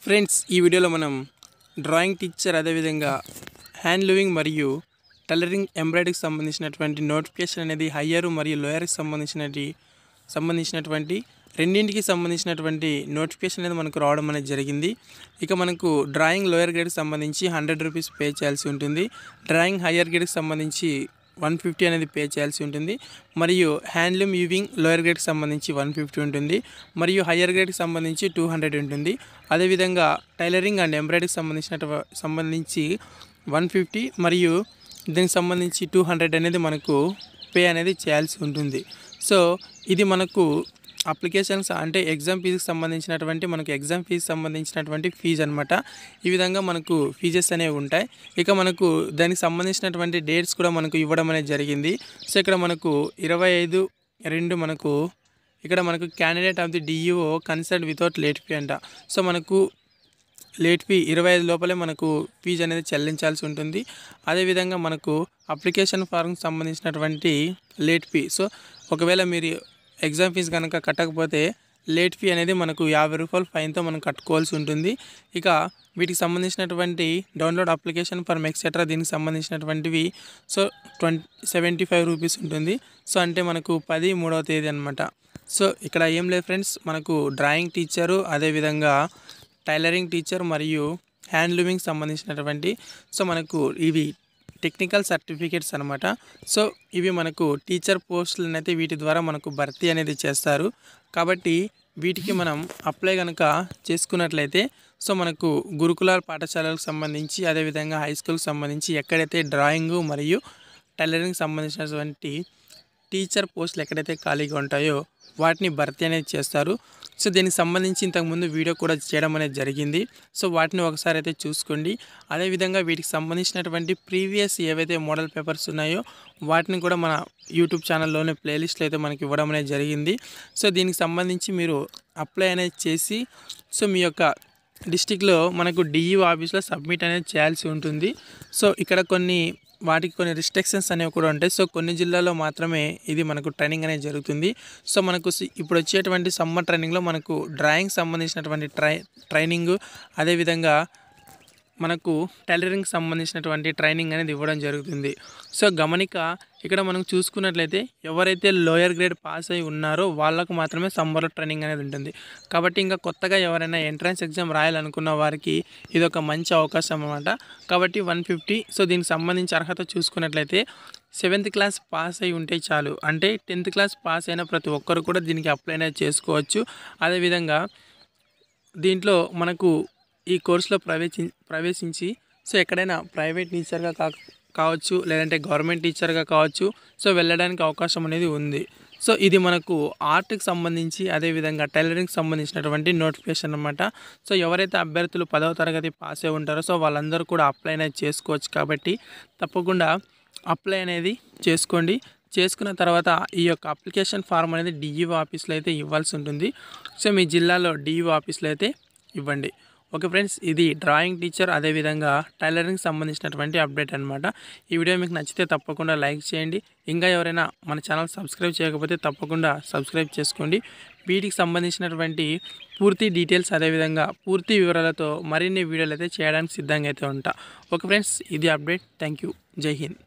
friends ఈ వీడియోలో మనం డ్రాయింగ్ టీచర్ అదేవిధంగా హ్యాండ్ లూవింగ్ మరియు టైలరింగ్ ఎంబ్రాయిడరీకి సంబంధించినటువంటి నోటిఫికేషన్ అనేది హయ్యర్ మరియు లోయర్కి సంబంధించినటి సంబంధించినటువంటి రెండింటికి సంబంధించినటువంటి నోటిఫికేషన్ అనేది మనకు రావడం అనేది జరిగింది ఇక మనకు డ్రాయింగ్ లోయర్ గ్రేడ్కి సంబంధించి హండ్రెడ్ రూపీస్ పే చేయాల్సి ఉంటుంది డ్రాయింగ్ హయ్యర్ గ్రేడ్కి సంబంధించి వన్ ఫిఫ్టీ అనేది పే చేయాల్సి ఉంటుంది మరియు హ్యాండ్లూమ్ యూవింగ్ లోయర్ గ్రేడ్కి సంబంధించి వన్ ఫిఫ్టీ ఉంటుంది మరియు హయ్యర్ గ్రేడ్కి సంబంధించి టూ హండ్రెడ్ ఉంటుంది అదేవిధంగా టైలరింగ్ అండ్ ఎంబ్రాయిడరీకి సంబంధించిన సంబంధించి వన్ ఫిఫ్టీ మరియు దీనికి సంబంధించి టూ హండ్రెడ్ అనేది మనకు పే అనేది చేయాల్సి ఉంటుంది సో ఇది మనకు అప్లికేషన్స్ అంటే ఎగ్జామ్ ఫీజుకి సంబంధించినటువంటి మనకు ఎగ్జామ్ ఫీజు సంబంధించినటువంటి ఫీజు అనమాట ఈ విధంగా మనకు ఫీజెస్ అనేవి ఉంటాయి ఇక మనకు దానికి సంబంధించినటువంటి డేట్స్ కూడా మనకు ఇవ్వడం అనేది జరిగింది సో ఇక్కడ మనకు ఇరవై ఐదు రెండు మనకు ఇక్కడ మనకు candidate of the DEO consult without late fee అంట సో మనకు లేట్ ఫీ ఇరవై ఐదు లోపలే మనకు ఫీజు అనేది చెల్లించాల్సి ఉంటుంది అదేవిధంగా మనకు అప్లికేషన్ ఫార్మ్కి సంబంధించినటువంటి లేట్ ఫీ సో ఒకవేళ మీరు ఎగ్జామ్ ఫీజు కనుక కట్టకపోతే లేట్ ఫీ అనేది మనకు యాభై రూపాయలు ఫైన్తో మనం కట్టుకోవాల్సి ఉంటుంది ఇక వీటికి సంబంధించినటువంటి డౌన్లోడ్ అప్లికేషన్ ఫర్ ఎక్సెట్రా దీనికి సంబంధించినటువంటివి so twenty seventy five rupees ఉంటుంది సో అంటే మనకు పది మూడవ తేదీ అనమాట సో ఇక్కడ ఏం లేదు ఫ్రెండ్స్ మనకు డ్రాయింగ్ టీచరు అదేవిధంగా టైలరింగ్ టీచర్ మరియు హ్యాండ్ లూమింగ్ సంబంధించినటువంటి సో మనకు ఇవి టెక్నికల్ సర్టిఫికేట్స్ అనమాట సో ఇవి మనకు టీచర్ పోస్టులను అయితే వీటి ద్వారా మనకు భర్తీ అనేది చేస్తారు కాబట్టి వీటికి మనం అప్లై కనుక చేసుకున్నట్లయితే సో మనకు గురుకుల పాఠశాలలకు సంబంధించి అదేవిధంగా హై స్కూల్కి సంబంధించి ఎక్కడైతే డ్రాయింగ్ మరియు టైలరింగ్ సంబంధించినటువంటి టీచర్ పోస్టులు ఎక్కడైతే ఖాళీగా ఉంటాయో వాటిని భర్తీ అనేది చేస్తారు సో దీనికి సంబంధించి ఇంతకుముందు వీడియో కూడా చేయడం అనేది జరిగింది సో వాటిని ఒకసారి అయితే చూసుకోండి అదేవిధంగా వీటికి సంబంధించినటువంటి ప్రీవియస్ ఏవైతే మోడల్ పేపర్స్ ఉన్నాయో వాటిని కూడా మన యూట్యూబ్ ఛానల్లోనే ప్లేలిస్ట్లో అయితే మనకి ఇవ్వడం అనేది జరిగింది సో దీనికి సంబంధించి మీరు అప్లై అనేది చేసి సో మీ యొక్క డిస్టిక్లో మనకు డిఈఓ ఆఫీస్లో సబ్మిట్ అనేది చేయాల్సి ఉంటుంది సో ఇక్కడ కొన్ని వాటికి కొన్ని రిస్ట్రిక్షన్స్ అనేవి కూడా ఉంటాయి సో కొన్ని జిల్లాల్లో మాత్రమే ఇది మనకు ట్రైనింగ్ అనేది జరుగుతుంది సో మనకు సి- ఇప్పుడు వచ్చేటువంటి సమ్మర్ ట్రైనింగ్లో మనకు డ్రాయింగ్ సంబంధించినటువంటి ట్రై ట్రైనింగ్ అదేవిధంగా మనకు టైలరింగ్ సంబంధించినటువంటి ట్రైనింగ్ అనేది ఇవ్వడం జరుగుతుంది సో గమనిక ఇక్కడ మనం చూసుకున్నట్లయితే ఎవరైతే లోయర్ గ్రేడ్ పాస్ అయి ఉన్నారో వాళ్ళకు మాత్రమే సమ్మర్లో ట్రైనింగ్ అనేది ఉంటుంది కాబట్టి ఇంకా కొత్తగా ఎవరైనా ఎంట్రన్స్ ఎగ్జామ్ రాయాలనుకున్న వారికి ఇది ఒక మంచి అవకాశం అన్నమాట కాబట్టి వన్ ఫిఫ్టీ సో దీనికి సంబంధించి అర్హత చూసుకున్నట్లయితే సెవెంత్ క్లాస్ పాస్ అయి ఉంటే చాలు అంటే టెన్త్ క్లాస్ పాస్ అయిన ప్రతి ఒక్కరు కూడా దీనికి అప్లై అనేది చేసుకోవచ్చు అదేవిధంగా దీంట్లో మనకు ఈ కోర్సులో ప్రవేశి ప్రవేశించి సో ఎక్కడైనా ప్రైవేట్ టీచర్గా కా కావచ్చు లేదంటే గవర్నమెంట్ టీచర్గా కావచ్చు సో వెళ్ళడానికి అవకాశం అనేది ఉంది సో ఇది మనకు ఆర్ట్కి సంబంధించి అదేవిధంగా టైలరింగ్కి సంబంధించినటువంటి నోటిఫికేషన్ అనమాట సో ఎవరైతే అభ్యర్థులు పదవ తరగతి పాస్ అయి ఉంటారో సో వాళ్ళందరూ కూడా అప్లై అనేది చేసుకోవచ్చు కాబట్టి తప్పకుండా అప్లై అనేది చేసుకోండి చేసుకున్న తర్వాత ఈ యొక్క అప్లికేషన్ ఫామ్ అనేది డిఈఓ ఆఫీస్లో అయితే ఇవ్వాల్సి ఉంటుంది సో మీ జిల్లాలో డిఈఓ ఆఫీస్లో అయితే ఇవ్వండి ఓకే ఫ్రెండ్స్ ఇది డ్రాయింగ్ టీచర్ అదేవిధంగా టైలరింగ్ సంబంధించినటువంటి అప్డేట్ అనమాట ఈ వీడియో మీకు నచ్చితే తప్పకుండా లైక్ చేయండి ఇంకా ఎవరైనా మన ఛానల్ సబ్స్క్రైబ్ చేయకపోతే తప్పకుండా సబ్స్క్రైబ్ చేసుకోండి వీటికి సంబంధించినటువంటి పూర్తి డీటెయిల్స్ అదేవిధంగా పూర్తి వివరాలతో మరిన్ని వీడియోలు అయితే చేయడానికి సిద్ధంగా అయితే ఉంటా ఓకే ఫ్రెండ్స్ ఇది update thank you Jai Hind